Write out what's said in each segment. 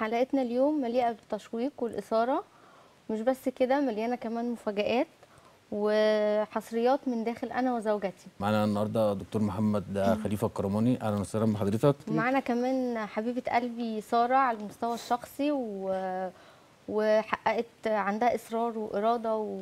حلقتنا اليوم مليئة بالتشويق والإثارة مش بس كده مليانة كمان مفاجآت وحصريات من داخل أنا وزوجتي معانا النهارده دكتور محمد خليفه الكرماني اهلا وسهلا بحضرتك ومعانا كمان حبيبة قلبي سارة على المستوى الشخصي و... وحققت عندها إصرار وإرادة و...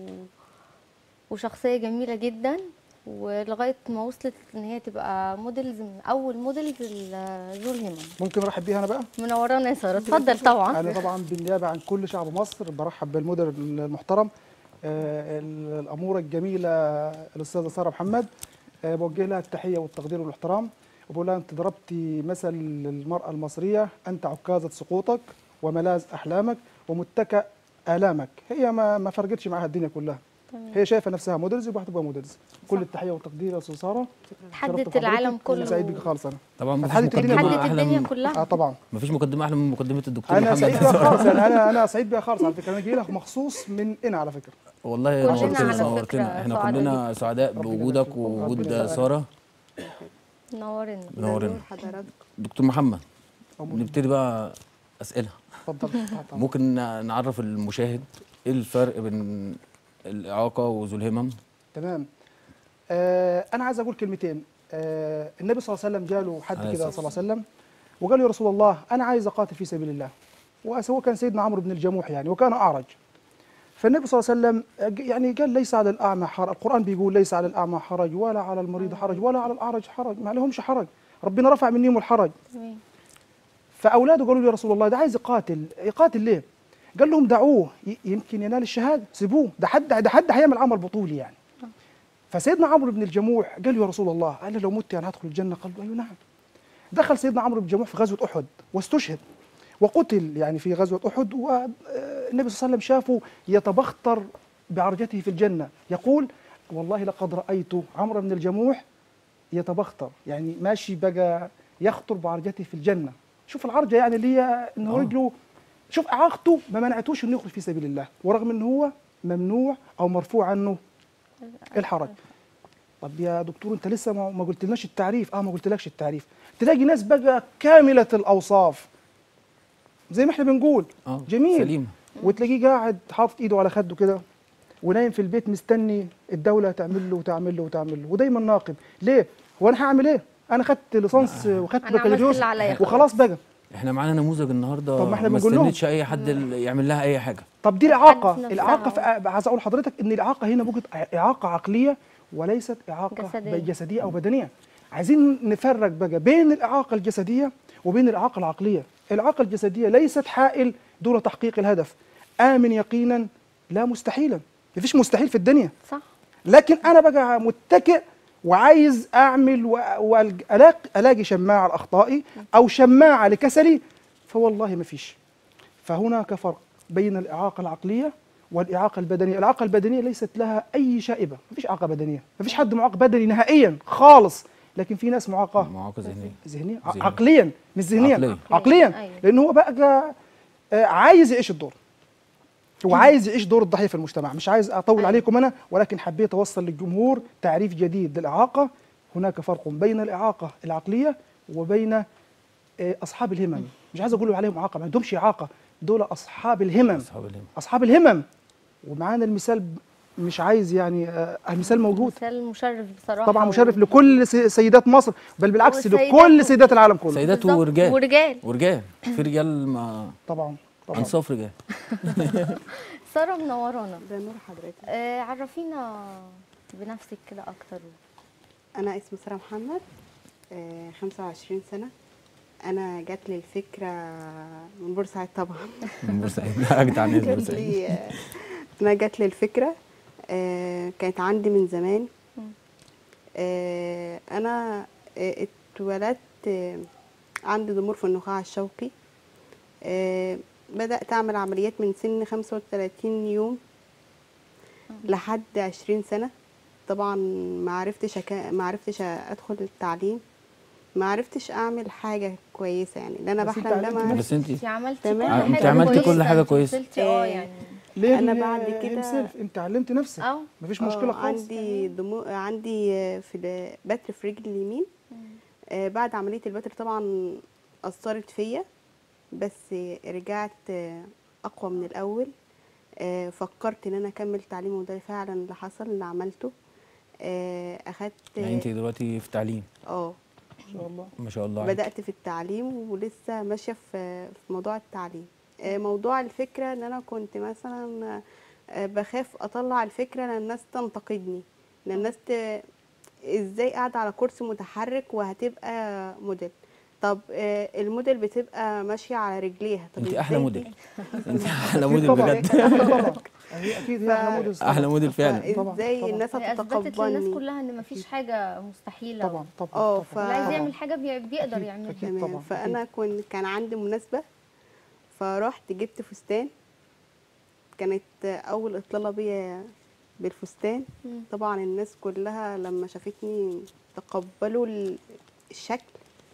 وشخصية جميلة جدا ولغاية ما وصلت إن هي تبقى موديلز من أول موديلز ذو الهمم ممكن ارحب بيها انا بقى منورانا يا سارة اتفضل طبعا انا طبعا بالنيابه عن كل شعب مصر برحب بالمدير المحترم آه، ال- الاموره الجميله الاستاذه ساره محمد آه، بوجه لها التحيه والتقدير والاحترام وبقول لها انت ضربتي مثل للمراه المصريه انت عكازه سقوطك وملاذ احلامك ومتكأ الامك هي ما ما فرقتش معاها الدنيا كلها هي شايفه نفسها موديلز يبقى هتبقى موديلز كل صح. التحيه والتقدير يا استاذ ساره شرفت حدت بحضرتك. العالم كله سعيد بيك خالص انا طبعا مفيش حدت الدنيا مقدمه حدت احلى الدنيا من اه كلها طبعا مفيش مقدمه احلى من مقدمه الدكتور انا سعيد محمد بيها خالص انا انا سعيد بيها خالص على فكره انا جاي لك مخصوص من هنا على فكره والله كلنا نورتنا على فكرة نورتنا احنا سعداء كلنا سعداء ربنا بوجودك يبارك فيك. ووجود ربنا يبارك ساره نورنا نورنا حضرتك دكتور محمد أو نبتدي بقى اسئله اتفضل آه، طبعاً. ممكن نعرف المشاهد ايه الفرق بين الاعاقه وذو الهمم تمام آه انا عايز اقول كلمتين آه النبي صلى الله عليه وسلم جاله حد عليه كده الصلاة صلى الله عليه وسلم وقال له يا رسول الله انا عايز اقاتل في سبيل الله وهو كان سيدنا عمرو بن الجموح يعني وكان اعرج فالنبي صلى الله عليه وسلم آه، يعني قال ليس على الاعمى حرج القران بيقول ليس على الاعمى حرج ولا على المريض حرج ولا على الاعرج حرج ما لهمش حرج ربنا رفع منهم الحرج تمام فاولاده قالوا له يا رسول الله ده عايز يقاتل يقاتل ليه قال لهم دعوه ي- يمكن ينال الشهاده سيبوه ده حد ده حد هيعمل عمل بطولي يعني فسيدنا عمرو بن الجموح قال له يا رسول الله قال له لو مت يعني هدخل الجنه قال له ايوه نعم دخل سيدنا عمرو بن الجموح في غزوه احد واستشهد وقتل يعني في غزوه احد والنبي صلى الله عليه وسلم شافه يتبختر بعرجته في الجنه يقول والله لقد رايت عمرو بن الجموح يتبختر يعني ماشي بقى يخطر بعرجته في الجنه شوف العرجه يعني اللي هي ان هو آه. رجله شوف اعاقته ما منعتوش انه يخرج في سبيل الله ورغم ان هو ممنوع او مرفوع عنه الحرج طب يا دكتور انت لسه ما ما قلتلناش التعريف اه ما قلتلكش التعريف تلاقي ناس بقى كامله الاوصاف زي ما احنا بنقول اه جميل سليمه وتلاقيه قاعد حاطط ايده على خده كده ونايم في البيت مستني الدوله تعمل له وتعمل له وتعمل له ودايما ناقم ليه هو انا هعمل ايه انا خدت ليسانس وخدت أنا عملت بكالوريوس اللي عليا وخلاص بقى احنا معانا نموذج النهارده طب ما احنا ما بنقول لهم. استنيتش اي حد ال- يعمل لها اي حاجه طب دي حد الاعاقه نفسها. الاعاقه في- عايز اقول لحضرتك ان الاعاقه هنا بوجد اعاقه عقليه وليست اعاقه جسدية. جسديه او بدنيه عايزين نفرق بقى بين الاعاقه الجسديه وبين الاعاقه العقليه الاعاقه الجسديه ليست حائل دون تحقيق الهدف امن يقينا لا مستحيلا مفيش مستحيل في الدنيا صح لكن انا بقى متكئ وعايز اعمل والاقي الاقي شماعه لاخطائي او شماعه لكسلي فوالله ما فيش فهناك فرق بين الاعاقه العقليه والاعاقه البدنيه، الاعاقه البدنيه ليست لها اي شائبه، ما فيش اعاقه بدنيه، ما فيش حد معاق بدني نهائيا خالص، لكن في ناس معاقه معاقه ذهنيه ذهنيا ذهنيا. عقليا مش ذهنيا عقليا. عقليا أيوة. لان هو بقى آه، عايز يعيش الدور هو عايز يعيش دور الضحيه في المجتمع مش عايز اطول أيوة. عليكم انا ولكن حبيت اوصل للجمهور تعريف جديد للاعاقه هناك فرق بين الاعاقه العقليه وبين آه، اصحاب الهمم مش عايز اقول عليهم اعاقه ما عندهمش اعاقه دول اصحاب الهمم اصحاب الهمم اصحاب الهمم ومعانا المثال ب- مش عايز يعني آه، المثال موجود مثال مشرف بصراحه طبعا و- مشرف لكل سي- سيدات مصر بل بالعكس والسيدات لكل و- سيدات العالم كله سيدات بالظبط. ورجال ورجال ورجال في رجال ما طبعا طبعا انصاف رجال ساره منورانا ده نور حضرتك آه عرفينا بنفسك كده اكتر انا اسمي ساره محمد آه، 25 سنه انا جات لي الفكره من بورسعيد طبعا من بورسعيد اجدع ناس جات بورسعيد لي آه، انا جات لي الفكره آه، كانت عندي من زمان آه، انا آه، اتولدت آه، عندي ضمور في النخاع الشوكي آه، بدأت أعمل عمليات من سن 35 يوم لحد 20 سنة طبعا ما عرفتش أكا... ما عرفتش أدخل التعليم ما عرفتش أعمل حاجة كويسة يعني اللي أنا بس أنت بحلم ده علمت ما بس انت انت عملتي تمام. كل أنت حاجه عملتي كل كويسة، حاجة أنت كويسة. وصلتي اه آه، يعني ليه أنا هي- بعد هي كده- himself. انت علمت نفسك اه مفيش مشكله آه، خالص عندي دمو... عندي آه، في ال- بتر في رجلي اليمين آه، بعد عملية البتر طبعا أثرت فيا بس رجعت آه، اقوى من الاول آه، فكرت ان انا اكمل تعليم وده فعلا اللي حصل اللي عملته آه، اخدت يعني انت دلوقتي في تعليم اه ان شاء الله ما شاء الله عليك. بدأت في التعليم ولسه ماشية في في موضوع التعليم آه، موضوع الفكرة ان انا كنت مثلا آه، بخاف اطلع الفكرة لان الناس تنتقدني لان الناس ت... ازاي قاعدة على كرسي متحرك وهتبقى موديل طب آه، الموديل بتبقى ماشية على رجليها طب انت احلى إزاي موديل دي؟ انت احلى أكيد موديل طبعا بجد أكيد طبعا هي اكيد هي احلى ف- موديل احلى موديل فعلا طبعاً، ازاي طبعاً. الناس هي اثبتت للناس هتتقبلني كلها ان مفيش حاجه مستحيله طبعا طبعا اه، طبعاً. ف- اللي عايز طبعاً. يعمل حاجه بي- بيقدر أكيد، يعملها أكيد. تمام طبعاً، فانا كنت كان عندي مناسبه فرحت جبت فستان كانت اول اطلاله بيا بالفستان مم. طبعا الناس كلها لما شافتني تقبلوا ال- الشكل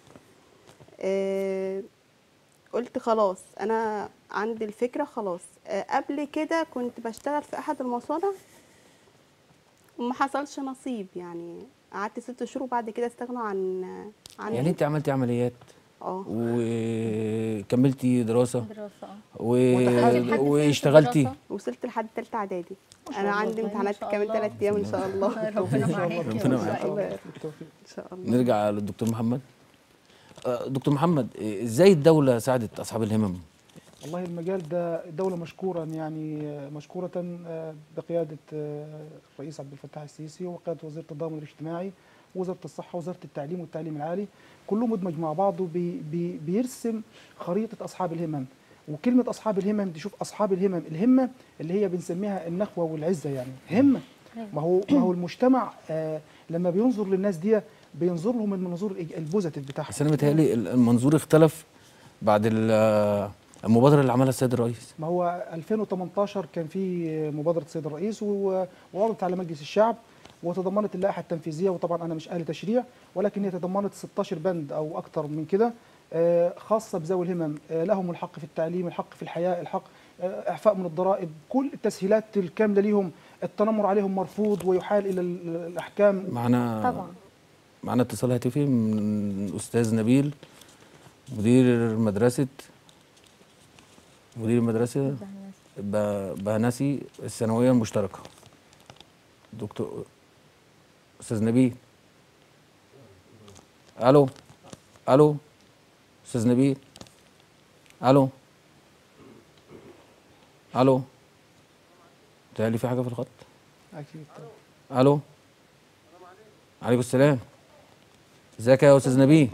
آه قلت خلاص انا عندي الفكره خلاص آه قبل كده كنت بشتغل في احد المصانع وما حصلش نصيب يعني قعدت ست شهور وبعد كده استغنوا عن عن يعني انت عملتي عمليات اه وكملتي دراسه دراسه اه و... وتخيل حد فين في واشتغلتي الدراسة؟ وصلت لحد تالتة اعدادي شاء انا الله. عندي ما امتحانات شاء كمان الله. ثلاث ايام ان شاء الله ربنا معاك ربنا إن معاك. شاء الله. بالتوفيق. ان شاء الله نرجع للدكتور محمد آه، دكتور محمد إيه، ازاي الدوله ساعدت اصحاب الهمم والله المجال ده دولة مشكورا يعني آه، مشكورة آه، بقيادة آه، الرئيس عبد الفتاح السيسي وقيادة وزير التضامن الاجتماعي وزارة الصحة وزارة التعليم والتعليم العالي كله مدمج مع بعضه بي بي بيرسم خريطة أصحاب الهمم وكلمة أصحاب الهمم دي شوف أصحاب الهمم الهمة اللي هي بنسميها النخوة والعزة يعني همة ما هو ما هو المجتمع آه لما بينظر للناس دي بينظر لهم من منظور الإيج- البوزيتيف بتاعهم بس انا متهيألي المنظور اختلف بعد ال- آه، المبادره اللي عملها السيد الرئيس ما هو 2018 كان في مبادرة السيد الرئيس و- وعرضت على مجلس الشعب وتضمنت اللائحة التنفيذية وطبعا أنا مش أهل تشريع ولكن هي تضمنت 16 بند أو أكثر من كده آه، خاصة بذوي الهمم آه، لهم الحق في التعليم الحق في الحياة الحق آه، إعفاء من الضرائب كل التسهيلات الكاملة ليهم التنمر عليهم مرفوض ويحال إلى ال- الأحكام معنا طبعا معنا اتصال هاتفي من استاذ نبيل مدير مدرسه مدير مدرسه ب- بهنسي الثانويه المشتركه دكتور استاذ نبيل الو الو استاذ نبيل الو الو تهيألي في حاجه في الخط أكيد طبعاً. الو عليكم السلام ازيك يا استاذ نبيل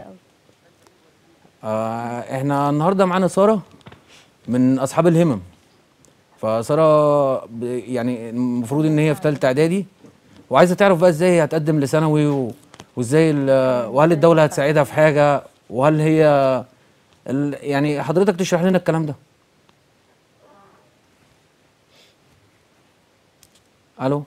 آه احنا النهارده معانا ساره من اصحاب الهمم فساره ب- يعني المفروض ان هي في ثالثه اعدادي وعايزه تعرف بقى ازاي هي هتقدم لثانوي و- وازاي ال- وهل الدوله هتساعدها في حاجه وهل هي ال- يعني حضرتك تشرح لنا الكلام ده الو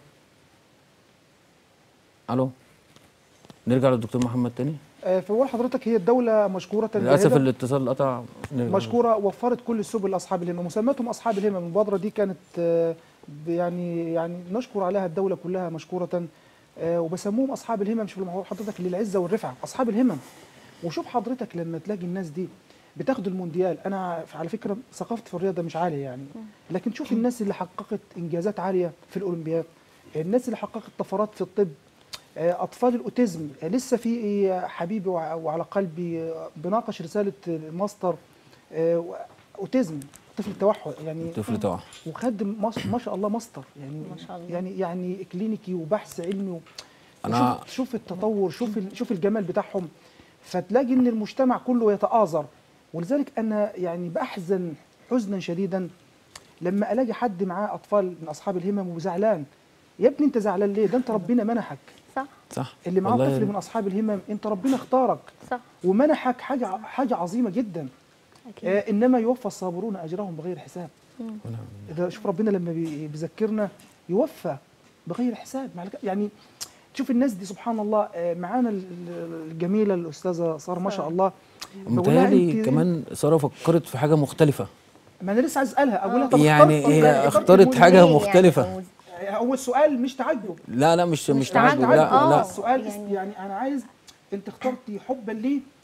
الو نرجع للدكتور محمد تاني آه، فبقول حضرتك هي الدولة مشكورة للاسف جاهدة. الاتصال قطع نرجع. مشكوره وفرت كل السبل لاصحاب الهمم مسماتهم اصحاب الهمم المبادره دي كانت آه، ب- يعني يعني نشكر عليها الدوله كلها مشكوره آه، وبسموهم اصحاب الهمم شوف لما هو حضرتك للعزه والرفعه اصحاب الهمم وشوف حضرتك لما تلاقي الناس دي بتاخد المونديال انا على فكره ثقافتي في الرياضه مش عاليه يعني لكن شوف الناس اللي حققت انجازات عاليه في الاولمبياد الناس اللي حققت طفرات في الطب آه، اطفال الاوتيزم آه، لسه في آه، حبيبي وع- وعلى قلبي آه، بناقش رساله آه، ماستر آه، و- اوتيزم طفل التوحد يعني طفل توحد وخد مص- ما شاء الله ماستر يعني ما شاء الله. يعني يعني كلينيكي وبحث علمي و... أنا- شوف, شوف التطور شوف ال- شوف الجمال بتاعهم فتلاقي ان المجتمع كله يتآزر ولذلك انا يعني بحزن حزنا شديدا لما الاقي حد معاه اطفال من اصحاب الهمم وزعلان يا ابني انت زعلان ليه ده انت ربنا منحك صح صح اللي معاه والله طفل من اصحاب الهمم انت ربنا اختارك صح ومنحك حاجه حاجه عظيمه جدا اكيد آه انما يوفى الصابرون اجرهم بغير حساب ده شوف ربنا لما بي- بيذكرنا يوفى بغير حساب مع الك- يعني تشوف الناس دي سبحان الله آه، معانا ال- ال- الجميله الاستاذه ساره ما شاء الله بقول لها متهيألي أنت- كمان ساره فكرت في حاجه مختلفه ما انا لسه عايز اسالها اقول لها طب يعني اخترت- هي اخترت اختارت الموديل حاجة ليه؟ مختلفة. يعني اول سؤال مش تعجب لا لا مش مش تعجب، تعجب لا آه. لا السؤال يعني, يعني- يعني انا عايز انت اخترتي حبا ليه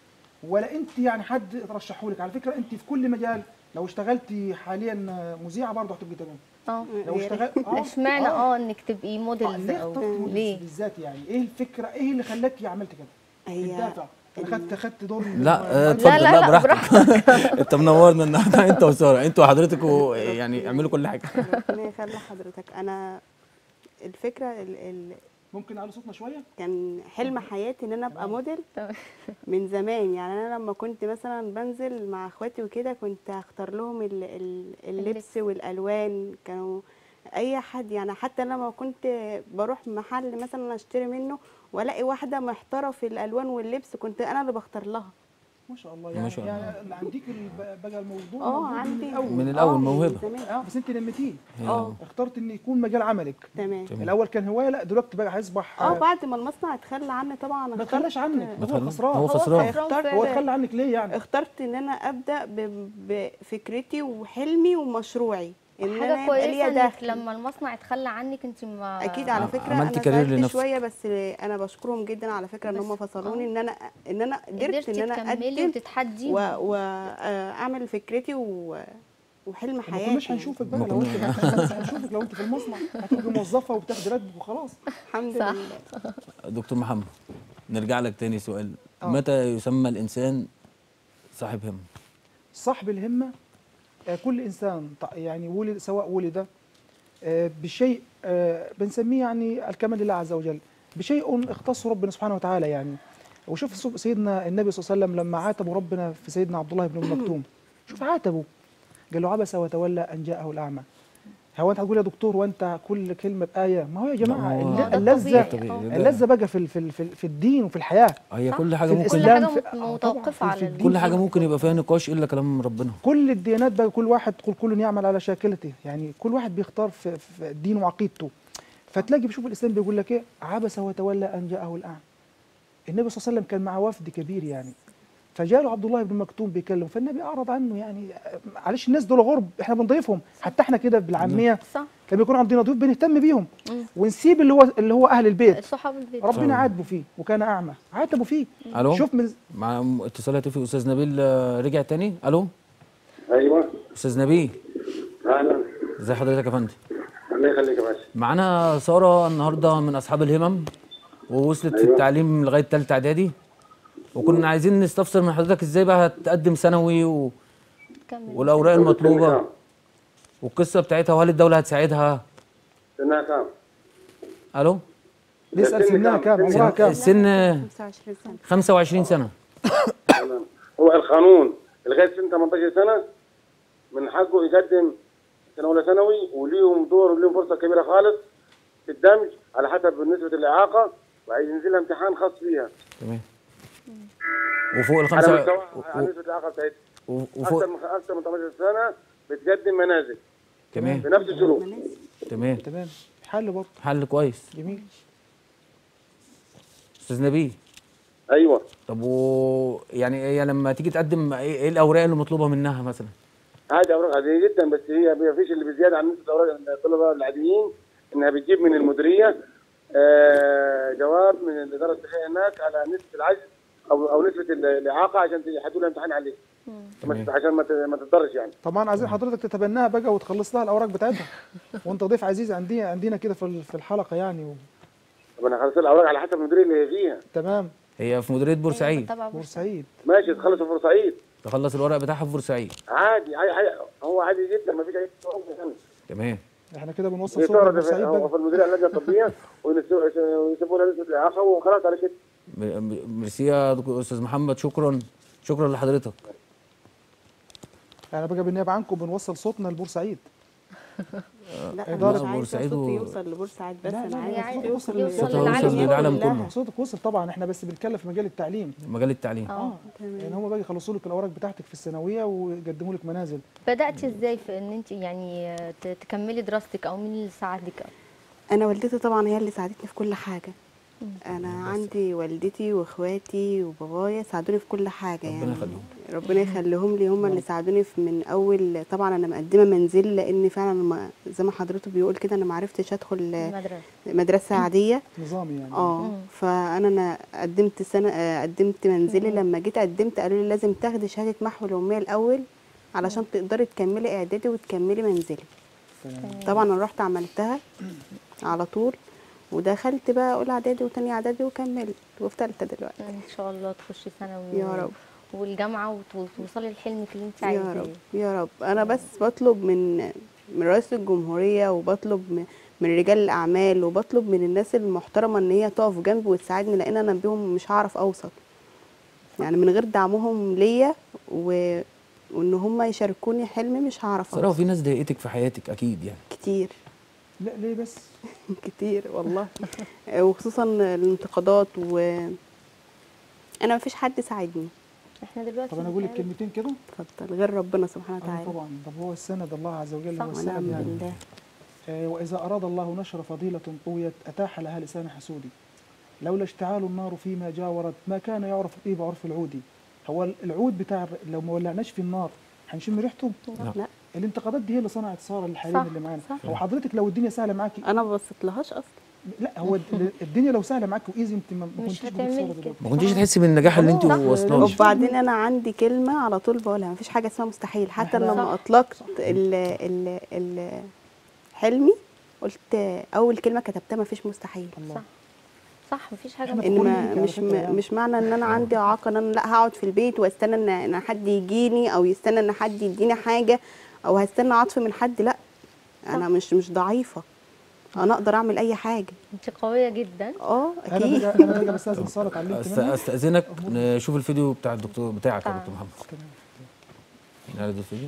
ولا انت يعني حد ترشحه لك على فكره انت في كل مجال لو اشتغلتي حاليا مذيعه برضه هتبقي تمام اه لو يا ريت. اشتغلت اشمعنى اه انك تبقي موديلز ليه او اخترتي موديلز ليه بالذات يعني ايه الفكره ايه اللي خلاكي عملتي كده هي الدافع انا خدت خدت دور لا آه، لا اتفضل لا، لا, لا، براحتك انت منورنا النهارده انت وساره انت وحضرتك و- يعني اعملوا كل حاجه ربنا يخلي حضرتك انا الفكره ال ال ممكن نعلي صوتنا شويه كان حلم حياتي ان انا ابقى موديل تمام. من زمان يعني انا لما كنت مثلا بنزل مع اخواتي وكده كنت اختار لهم ال- ال- اللبس اللبس. والالوان كانوا اي حد يعني حتى لما كنت بروح محل مثلا اشتري منه والاقي واحده محتاره في الالوان واللبس كنت انا اللي بختار لها ما شاء الله ما يعني شاء الله. يعني اللي عندك ال- بقى الموضوع اه موجود عندي من الاول من الأول آه، موهبة. زمان. اه بس انت نميتيه اه اخترت ان يكون مجال عملك تمام تمام. الاول كان هوايه لا دلوقتي بقى هيصبح اه بعد ما المصنع اتخلى عني طبعا ما اخترت- تخلاش عنك ما ده هو تخلى- خسران هو خسران. اخترت هو اتخلى عنك ليه يعني اخترت ان انا ابدا ب- بفكرتي وحلمي ومشروعي ان انا حاجه يبقى كويسه ليا انك دخل لما المصنع اتخلى عنك انت ما اكيد على ع- فكره عملتي انا كارير زعلت لنفسك. شويه بس انا بشكرهم جدا على فكره ان بس- هم فصلوني آه. ان انا ان انا قدرت قدرتي ان انا تكملي اقدم وتتحدي واعمل فكرتي و... وحلم ما حياتي كناش يعني. هنشوفك بقى ما لو انت كنا- مش هنشوفك لو انت في المصنع هتبقي موظفه وبتاخدي راتبك وخلاص الحمد صح. لله دكتور محمد نرجع لك تاني سؤال آه. متى يسمى الانسان صاحب همه صاحب الهمة آه، كل إنسان ط- يعني ولد سواء ولد آه، بشيء آه، بنسميه يعني الكمال لله عز وجل بشيء اختصه ربنا سبحانه وتعالى يعني وشوف سو- سيدنا النبي صلى الله عليه وسلم لما عاتبوا ربنا في سيدنا عبد الله بن أم مكتوم شوف عاتبه قال له عبس وتولى أن جاءه الأعمى هو أنت هتقول يا دكتور وأنت كل كلمة بآية ما هو يا جماعة ما هو- الل- ده اللذة طبيعي. آه. اللذة بقى في ال- في ال- في ال- في الدين وفي الحياة هي صح. كل حاجه في ممكن كل الإسلام حاجه في- مت- آه، طبعاً متوقفه في- على في الدين. كل حاجه ممكن يبقى فيها نقاش الا كلام ربنا كل الديانات بقى كل واحد تقول كل يعمل على شاكلته يعني كل واحد بيختار في, في دينه وعقيدته فتلاقي بشوف الاسلام بيقول لك ايه عبس وتولى ان جاءه الاعمى النبي صلى الله عليه وسلم كان معه وفد كبير يعني فجاله عبد الله بن مكتوم بيكلم فالنبي اعرض عنه يعني معلش الناس دول غرب احنا بنضيفهم حتى احنا كده بالعاميه صح لما يكون عندنا ضيوف بنهتم بيهم مم. ونسيب اللي هو اللي هو اهل البيت صحاب البيت ربنا صحيح. عاتبه فيه وكان اعمى عاتبه فيه الو شوف من مع م- اتصال هاتفي استاذ نبيل آه، رجع تاني الو ايوه استاذ نبيل اهلا ازي حضرتك يا فندم الله يخليك يا باشا معانا ساره النهارده من اصحاب الهمم ووصلت في أيوة. التعليم لغايه ثالثه اعدادي وكنا عايزين نستفسر من حضرتك ازاي بقى هتقدم ثانوي و... كمل والاوراق المطلوبه والقصه بتاعتها وهل الدوله هتساعدها سنها كام؟ الو بيسال سن سنها كام؟ كام سن- عمرها كام السن 25 سنه 25 سنه تمام. هو القانون لغايه سن 18 سنه من حقه يقدم سنه اولى ثانوي وليهم دور وليهم فرصه كبيره خالص في الدمج على حسب نسبه الاعاقه وعايز ينزلها امتحان خاص بيها تمام وفوق على الخمسه مستوى و- على نسبه الاعاقه بتاعتها و- اكثر وفوق من اكثر من 18 سنه بتقدم منازل تمام بنفس الشروط تمام تمام حل برضه حل كويس جميل استاذ نبيل ايوه طب و يعني هي لما تيجي تقدم ايه إيه الاوراق اللي مطلوبه منها مثلا هذه اوراق عاديه جدا بس هي ما فيش اللي بزياده عن نسبه اوراق الطلبه العاديين انها بتجيب من المديريه آه جواب من الاداره الصحيه هناك على نسبه العجز او او نسبه ال- الاعاقه عشان يحدوا لها امتحان عليه ما تمام. تت- عشان ما ت- ما تتضرش يعني طبعا عايزين حضرتك تتبناها بقى وتخلص لها الاوراق بتاعتها وانت ضيف عزيز عندي عندنا كده في ال- في الحلقه يعني و... طب انا خلصت الاوراق على حسب المديريه اللي هي فيها تمام هي في مديريه بورسعيد تبع بورسعيد ماشي تخلص في بورسعيد تخلص الورق بتاعها في بورسعيد عادي عادي عادي هو عادي جدا ما فيش اي صعوبة يعني تمام احنا كده بنوصل هي صوره تعرض بورسعيد في- هو بقى في المديريه اللجنه الطبيه ويسيبوا لها نسبه الاعاقه وخلاص على كده م- م- ميرسي يا دكتور- استاذ محمد شكرا شكرا لحضرتك احنا بقى بالنيابه عنكم بنوصل صوتنا لبورسعيد لا إدارة انا مش عايزه بورسعيد صوتي و- يوصل لبورسعيد بس لا، لا، انا لا، عايزه صوتك يوصل يوصل صوتها للعالم يوصل للعالم كلها. كله صوتك وصل طبعا احنا بس بنتكلم في مجال التعليم مجال التعليم اه يعني هم بقى يخلصوا لك الاوراق بتاعتك في الثانويه ويقدموا لك منازل بدأتي ازاي في ان انت يعني ت- تكملي دراستك او مين اللي ساعدك انا والدتي طبعا هي اللي ساعدتني في كل حاجه انا عندي والدتي واخواتي وبابايا ساعدوني في كل حاجه ربنا يعني يخليهم. ربنا يخليهم لي هم اللي ساعدوني في من اول طبعا انا مقدمه منزل لان فعلا ما زي ما حضرته بيقول كده انا ما عرفتش ادخل المدرسة مدرسه عاديه نظامي يعني اه فانا انا قدمت سنه آه، قدمت منزلي لما جيت قدمت قالوا لي لازم تاخدي شهاده محو الاميه الاول علشان تقدري تكملي اعدادي وتكملي منزلي طبعا انا رحت عملتها على طول ودخلت بقى اولى اعدادي وتانية اعدادي وكملت وفي تالتة دلوقتي ان شاء الله تخشي ثانوي يا رب. والجامعه وت- وتوصلي لحلمك اللي انت يا عايزاه رب يا رب انا بس بطلب من من رئيس الجمهوريه وبطلب م- من رجال الاعمال وبطلب من الناس المحترمه ان هي تقف جنبي وتساعدني لان انا بيهم مش هعرف اوصل يعني من غير دعمهم ليا و... وان هم يشاركوني حلمي مش هعرف صراحه اوصل في ناس ضايقتك في حياتك اكيد يعني كتير لا ليه بس كتير والله وخصوصا الانتقادات و انا مفيش حد ساعدني احنا دلوقتي طب انا اقول لك بنتعامل- كلمتين كده اتفضل غير ربنا سبحانه اه وتعالى طبعا طب هو السند الله عز وجل صح هو السند ونعم يعني بالله آه، وإذا أراد الله نشر فضيلة طويت أتاح لها لسان حسود لولا اشتعال النار فيما جاورت ما كان يعرف طيب عرف العود هو العود بتاع الر- لو ما ولعناش في النار هنشم ريحته لا الانتقادات دي هي اللي صنعت ساره للحريم صح، اللي معانا صح. هو حضرتك لو الدنيا سهله معاكي انا ما بصيتلهاش اصلا لا هو الد- الدنيا لو سهله معاكي وايزي انت ما ما مش كنتيش هتعملي بقيت صورة كده. دلوقتي ما كنتيش تحسي بالنجاح اللي انت صح. واصله له وبعدين انا عندي كلمه على طول بقولها مفيش حاجه اسمها مستحيل حتى إحنا- لما صح. اطلقت ال ال ال حلمي قلت اول كلمه كتبتها مفيش مستحيل الله صح صح مفيش حاجه إحنا ان فخورين ما بيك على مش فكرة ما يعني. مش معنى ان انا عندي اعاقه ان انا لا هقعد في البيت واستنى ان ان حد يجيني او يستنى ان حد يديني حاجه او هستنى عطف من حد لا انا مش مش ضعيفه انا اقدر اعمل اي حاجه انت قويه جدا اه انا اكيد بقى انا بقى بستاذن ساره اتعلمت أست- منها استاذنك نشوف الفيديو بتاع الدكتور بتاعك يا تعال. دكتور محمد نعرض الفيديو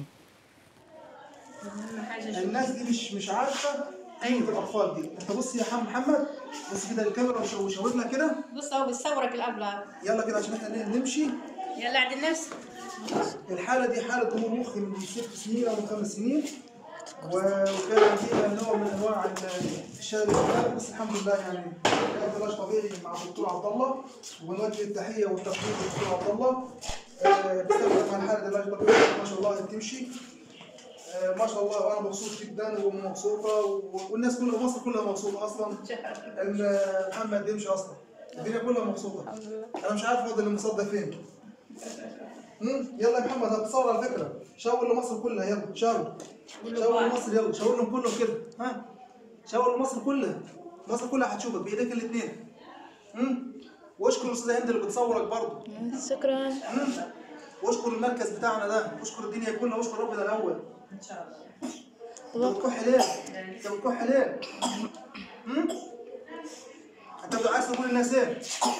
الناس دي مش مش عارفه ايوه الاطفال دي انت بص يا حم محمد بص كده الكاميرا وش- وشاور لها كده بص اهو بتصورك الابله يلا كده عشان احنا ن- نمشي يلا عدل نفسك الحالة دي حالة ضمور مخ من ست سنين أو من خمس سنين و- وكان فيها نوع من أنواع ال- الشلل الكلى بس الحمد لله يعني كان علاج طبيعي مع الدكتور عبد الله ونوجه التحية والتقدير للدكتور عبد الله آه، بستخدم مع الحالة دي علاج طبيعي ما شاء الله بتمشي آه، ما شاء الله وأنا مبسوط جدا ومبسوطة و- والناس كلها مصر كلها مبسوطة أصلا إن محمد بيمشي أصلا الدنيا كلها مبسوطة أنا مش عارف فاضل المصدق فين مم؟ يلا يا محمد هتصور على فكره شاور لمصر كلها يلا شاور شاور لمصر يلا شاور لهم كلهم كده ها شاور لمصر كلها مصر كلها هتشوفك بايديك الاثنين واشكر الاستاذه هند اللي بتصورك برضه شكرا مم؟ واشكر المركز بتاعنا ده واشكر الدنيا كلها واشكر ربنا الاول ان شاء الله انت بتكح ليه؟ انت بتكح ليه؟ مم؟ انت عايز تقول للناس ايه؟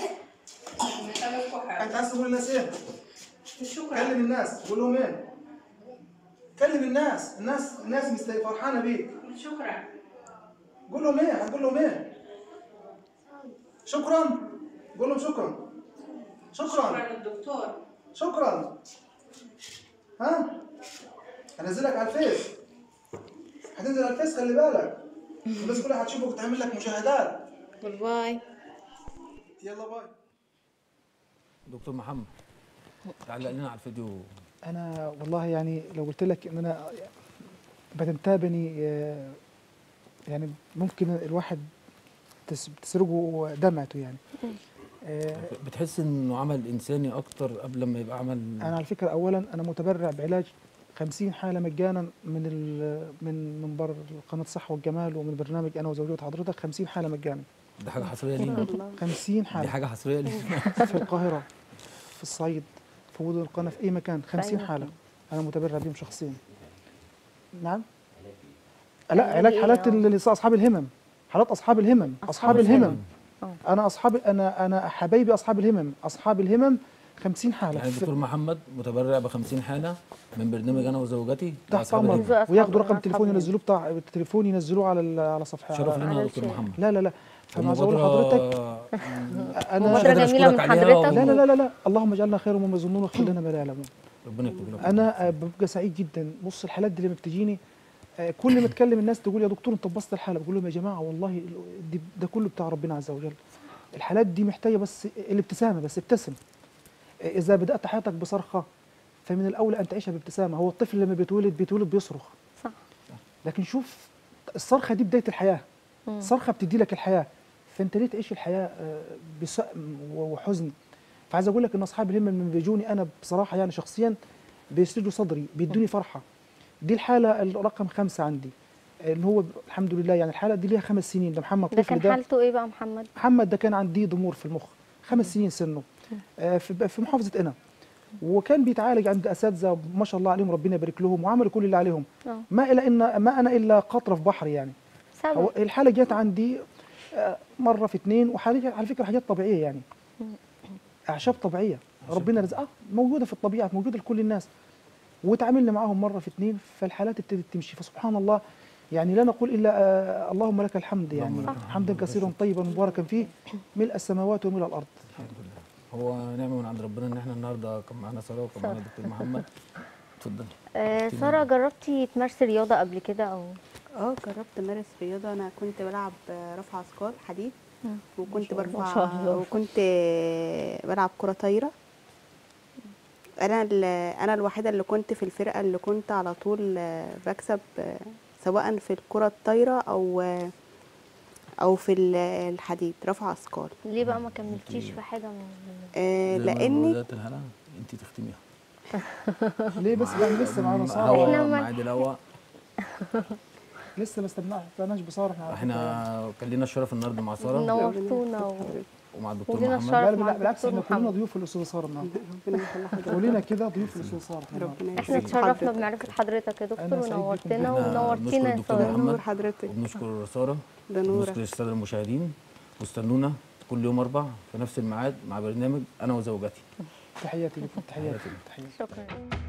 انت عايز تقول للناس ايه؟ شكرا كلم الناس قول لهم ايه كلم الناس الناس الناس مست- فرحانه بيك شكرا قول لهم ايه هتقول لهم ايه شكرا قول لهم شكرا شكرا شكرا للدكتور شكرا ها هنزلك على الفيس هتنزل على الفيس خلي بالك الناس كلها هتشوفك وتعمل لك مشاهدات باي باي يلا باي دكتور محمد تعلق لنا على الفيديو انا والله يعني لو قلت لك ان انا بتنتابني آه، يعني ممكن الواحد تس- تسرقه دمعته يعني آه، بتحس انه عمل انساني اكتر قبل ما يبقى عمل انا على فكره اولا انا متبرع بعلاج 50 حاله مجانا من ال- من منبر قناه صح والجمال ومن برنامج انا وزوجة حضرتك 50 حاله مجانا دي حاجه حصريه لينا 50 دي حاله حاجه حصريه لينا في القاهره في الصعيد في مدن القناه في اي مكان 50 أي حاله مكان. انا متبرع بهم شخصيا نعم لا علاج إيه؟ حالات آه. اللي اصحاب الهمم حالات اصحاب الهمم اصحاب الهمم آه. انا اصحاب انا انا حبايبي اصحاب الهمم اصحاب الهمم 50 حاله يعني الدكتور محمد متبرع ب 50 حاله من برنامج انا وزوجتي تحت لأصحاب امرك الهمم. أصحاب- وياخدوا رقم أصحاب تليفون الهمم. ينزلوه بتاع التليفون ينزلوه على ال- على صفحه شرف على لنا يا على دكتور الشيء. محمد لا لا لا فانا عايز اقول المبادرة لحضرتك مم، انا مبادرة قادر جميلة من أشكرك عليها حضرتك. لا لا لا لا لا اللهم اجعلنا خير مما يظنون واغفر لنا ما لا يعلمون ربنا يكتب لك انا آه، ببقى سعيد جدا بص الحالات دي لما بتجيني آه، كل ما اتكلم الناس تقول يا دكتور انت بسطت الحاله بقول لهم يا جماعه والله ال- دي ده كله بتاع ربنا عز وجل الحالات دي محتاجه بس الابتسامه بس ابتسم اذا بدات حياتك بصرخه فمن الاولى ان تعيشها بابتسامه هو الطفل لما بيتولد بيتولد بيصرخ صح لكن شوف الصرخه دي بدايه الحياه صرخه بتدي لك الحياه فانت ليه تعيش الحياه آه، بسقم وحزن فعايز اقول لك ان اصحاب الهمه لما بيجوني انا بصراحه يعني شخصيا بيسجدوا صدري بيدوني فرحه دي الحاله الرقم خمسه عندي اللي هو الحمد لله يعني الحاله دي ليها خمس سنين ده محمد ده الطفل كان ده حالته ايه بقى محمد محمد ده كان عندي ضمور في المخ خمس سنين سنه آه، في في محافظه قنا وكان بيتعالج عند اساتذه ما شاء الله عليهم ربنا يبارك لهم وعملوا كل اللي عليهم اه ما الى ان ما انا الا قطره في بحر يعني هو سبب الحاله جت عندي آه، مره في اثنين وحاليا على فكره حاجات طبيعيه يعني اعشاب طبيعيه ربنا رزقها موجوده في الطبيعه موجوده لكل الناس وتعاملنا معاهم مره في اثنين فالحالات ابتدت تمشي فسبحان الله يعني لا نقول الا آه اللهم لك الحمد يعني اللهم لك الحمد. حمدا كثيرا طيبا مباركا فيه ملء السماوات وملء الارض هو نعمه من عند ربنا ان احنا النهارده كان معانا ساره وكان معانا دكتور محمد اتفضل آه ساره جربتي تمارسي رياضه قبل كده او اه جربت امارس رياضه انا كنت بلعب آه، رفع اثقال حديد وكنت ما شاء برفع الله. وكنت آه، بلعب كره طايره انا ال- انا الوحيده اللي كنت في الفرقه اللي كنت على طول آه، بكسب آه، سواء في الكره الطايره او آه، او في ال- الحديد رفع اثقال ليه بقى ما كملتيش في حاجه من آه، زي ما لاني بدات الهلا انت تختميها ليه بس يعني لسه معانا ساره هوا إحنا ما- معاد الهوا لسه ما استناش بساره احنا احنا كان لنا الشرف النهارده مع ساره نورتونا و... ومع الدكتور ولينا محمد الشرف. بل- مع بل- بالعكس الدكتور احنا كلنا محمد. ضيوف الاستاذه ساره النهارده ربنا يخلي حضرتك ولينا كده ضيوف الاستاذه ساره ربنا احنا يخليك اتشرفنا حضرتك. بمعرفه حضرتك يا دكتور أنا سعيد بكم ونورتنا جداً. ونورتينا يا بنشكر الدكتور ساره محمد. نور حضرتك وبنشكر ساره ده نورك وبنشكر الساده المشاهدين واستنونا كل يوم اربع في نفس الميعاد مع برنامج انا وزوجتي تحياتي لكم تحياتي تحياتي شكرا